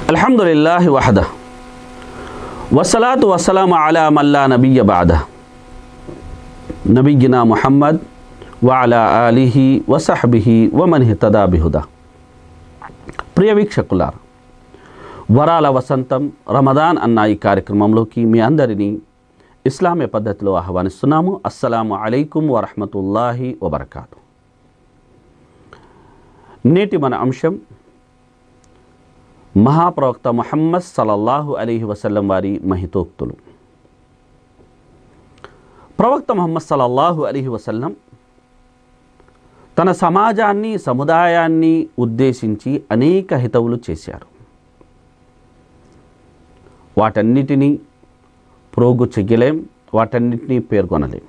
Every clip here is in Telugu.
అల్హమ్దుల్లాహి వహద వసలాతు వసలాం అలా మల్లా నబియ బాద నబిగినా ముహమ్మద్ వాలా ఆలిహి వసహబిహి వమన్ తదా బిహుదా ప్రియ వీక్షకులారా వరాల వసంతం రమదాన్ అన్న ఈ కార్యక్రమంలోకి మీ అందరినీ ఇస్లామీ పద్ధతిలో ఆహ్వానిస్తున్నాము అస్సలాము అలైకుం వరహమతుల్లాహి వబర్కాతు నేటి మన అంశం మహాప్రవక్త ముహమ్మద్ సలల్లాహు అలీహి వసల్లం వారి మహితోక్తులు ప్రవక్త ముహమ్మద్ సలల్లాహు అలీహి వసల్లం తన సమాజాన్ని సముదాయాన్ని ఉద్దేశించి అనేక హితవులు చేశారు వాటన్నిటినీ ప్రోగు చెయ్యలేం వాటన్నిటినీ పేర్కొనలేం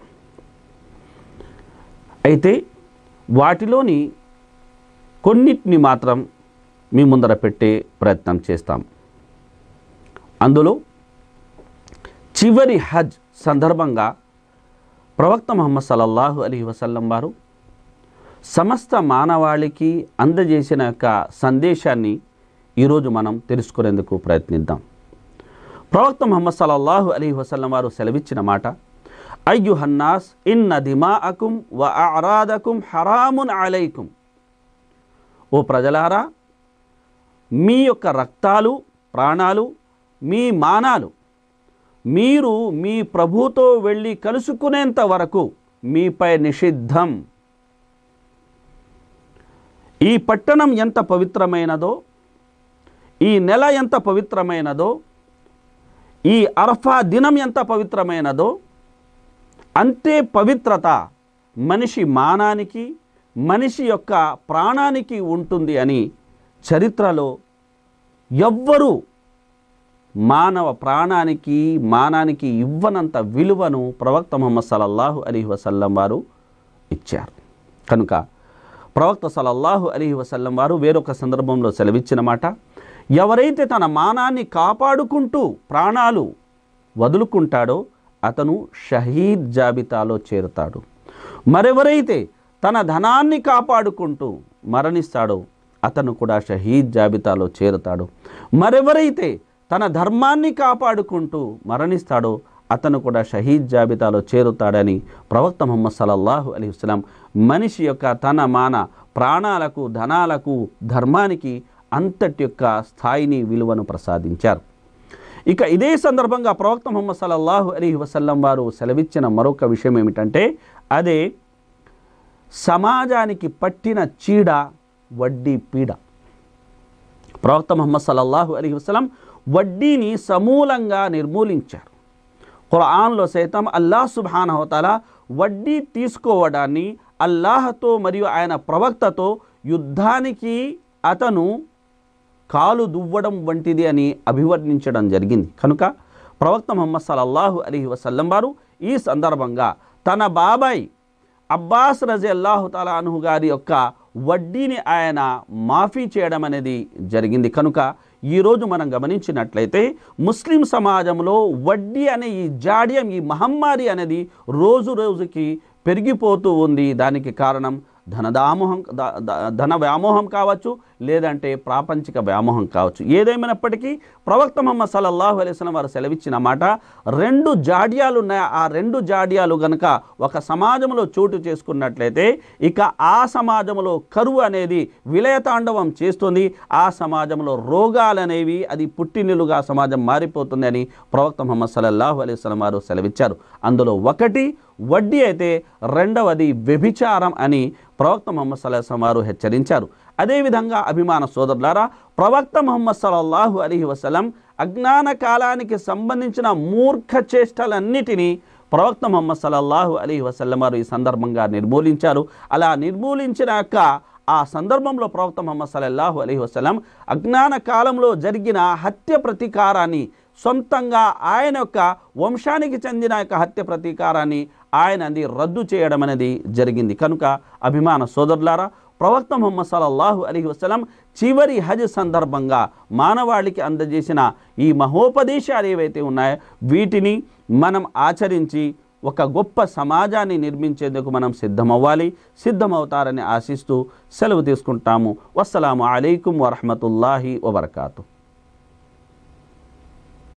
అయితే వాటిలోని కొన్నిటిని మాత్రం మీ ముందర పెట్టే ప్రయత్నం చేస్తాం అందులో చివరి హజ్ సందర్భంగా ప్రవక్త ముహమ్మద్ సల్లల్లాహు అలీ వసల్లం వారు సమస్త మానవాళికి అందజేసిన యొక్క సందేశాన్ని ఈరోజు మనం తెలుసుకునేందుకు ప్రయత్నిద్దాం ప్రవక్త ముహమ్మద్ సల్లల్లాహు అలీ వసల్లం వారు సెలవిచ్చిన మాట అయ్యు హన్నాస్ ఇన్న దిమాఅకుం వ అరాదకుం హరామున్ అలైకుం ఓ ప్రజలారా మీ యొక్క రక్తాలు ప్రాణాలు మీ మానాలు మీరు మీ ప్రభుతో వెళ్ళి కలుసుకునేంత వరకు మీపై నిషిద్ధం ఈ పట్టణం ఎంత పవిత్రమైనదో ఈ నెల ఎంత పవిత్రమైనదో ఈ అర్ఫా దినం ఎంత పవిత్రమైనదో అంతే పవిత్రత మనిషి మానానికి మనిషి యొక్క ప్రాణానికి ఉంటుంది అని చరిత్రలో ఎవ్వరూ మానవ ప్రాణానికి మానానికి ఇవ్వనంత విలువను ప్రవక్త ముహమ్మద్ సలల్లాహు అలీ వసల్లం వారు ఇచ్చారు కనుక ప్రవక్త సలల్లాహు అలీ వసల్లం వారు వేరొక సందర్భంలో సెలవిచ్చిన మాట ఎవరైతే తన మానాన్ని కాపాడుకుంటూ ప్రాణాలు వదులుకుంటాడో అతను షహీద్ జాబితాలో చేరుతాడు మరెవరైతే తన ధనాన్ని కాపాడుకుంటూ మరణిస్తాడో అతను కూడా షహీద్ జాబితాలో చేరుతాడు మరెవరైతే తన ధర్మాన్ని కాపాడుకుంటూ మరణిస్తాడో అతను కూడా షహీద్ జాబితాలో చేరుతాడని ప్రవక్త ముహమ్మద్ సల్లల్లాహు అలీ వసలం మనిషి యొక్క తన మాన ప్రాణాలకు ధనాలకు ధర్మానికి అంతటి యొక్క స్థాయిని విలువను ప్రసాదించారు ఇక ఇదే సందర్భంగా ప్రవక్త ముహమ్మద్ సల్లల్లాహు అలీ వసల్లం వారు సెలవిచ్చిన మరొక విషయం ఏమిటంటే అదే సమాజానికి పట్టిన చీడ వడ్డీ పీడ ప్రవక్త ముహమ్మద్ సల్లల్లాహు అలీ వసలం వడ్డీని సమూలంగా నిర్మూలించారు ఖురాన్లో సైతం అల్లాహ్ సుబానహోతాల వడ్డీ తీసుకోవడాన్ని అల్లాహతో మరియు ఆయన ప్రవక్తతో యుద్ధానికి అతను కాలు దువ్వడం వంటిది అని అభివర్ణించడం జరిగింది కనుక ప్రవక్త ముహమ్మద్ సల్లల్లాహు అలీ వసల్లం వారు ఈ సందర్భంగా తన బాబాయ్ అబ్బాస్ రజి అల్లాహు తాలా అనుహు గారి యొక్క వడ్డీని ఆయన మాఫీ చేయడం అనేది జరిగింది కనుక ఈరోజు మనం గమనించినట్లయితే ముస్లిం సమాజంలో వడ్డీ అనే ఈ జాడ్యం ఈ మహమ్మారి అనేది రోజు రోజుకి పెరిగిపోతూ ఉంది దానికి కారణం ధనదామోహం ధన వ్యామోహం కావచ్చు లేదంటే ప్రాపంచిక వ్యామోహం కావచ్చు ఏదేమైనప్పటికీ ప్రవక్త ముహమ్మద్ సల్లల్లాహు అలైస్లం వారు సెలవిచ్చిన మాట రెండు జాడ్యాలు ఉన్నాయి ఆ రెండు జాడ్యాలు గనక ఒక సమాజంలో చోటు చేసుకున్నట్లయితే ఇక ఆ సమాజంలో కరువు అనేది విలయతాండవం చేస్తుంది ఆ సమాజంలో రోగాలు అనేవి అది పుట్టినిలుగా సమాజం మారిపోతుంది అని ప్రవక్త ముహమ్మద్ సల్లల్లాహు అలైస్లం వారు సెలవిచ్చారు అందులో ఒకటి వడ్డీ అయితే రెండవది వ్యభిచారం అని ప్రవక్త ముహమ్మద్ సల్లాహం వారు హెచ్చరించారు అదేవిధంగా అభిమాన సోదరులారా ప్రవక్త ముహమ్మద్ సల్లల్లాహు అలీ వసలం అజ్ఞాన కాలానికి సంబంధించిన మూర్ఖ చేష్టలన్నిటినీ ప్రవక్త ముహమ్మద్ సల్లల్లాహు అలీ వసల్లం వారు ఈ సందర్భంగా నిర్మూలించారు అలా నిర్మూలించినాక ఆ సందర్భంలో ప్రవక్త ముహమ్మద్ సల్లల్లాహు అలీ వసలం అజ్ఞాన కాలంలో జరిగిన హత్య ప్రతీకారాన్ని సొంతంగా ఆయన యొక్క వంశానికి చెందిన యొక్క హత్య ప్రతీకారాన్ని ఆయన అది రద్దు చేయడం అనేది జరిగింది కనుక అభిమాన సోదరులారా ప్రవక్త ముహమ్మద్ సల్లల్లాహు అలీ వసలం చివరి హజ్ సందర్భంగా మానవాళికి అందజేసిన ఈ మహోపదేశాలు ఏవైతే ఉన్నాయో వీటిని మనం ఆచరించి ఒక గొప్ప సమాజాన్ని నిర్మించేందుకు మనం సిద్ధమవ్వాలి సిద్ధమవుతారని ఆశిస్తూ సెలవు తీసుకుంటాము వస్సలాము అలైకుం వరహమతుల్లాహి వబర్కాతు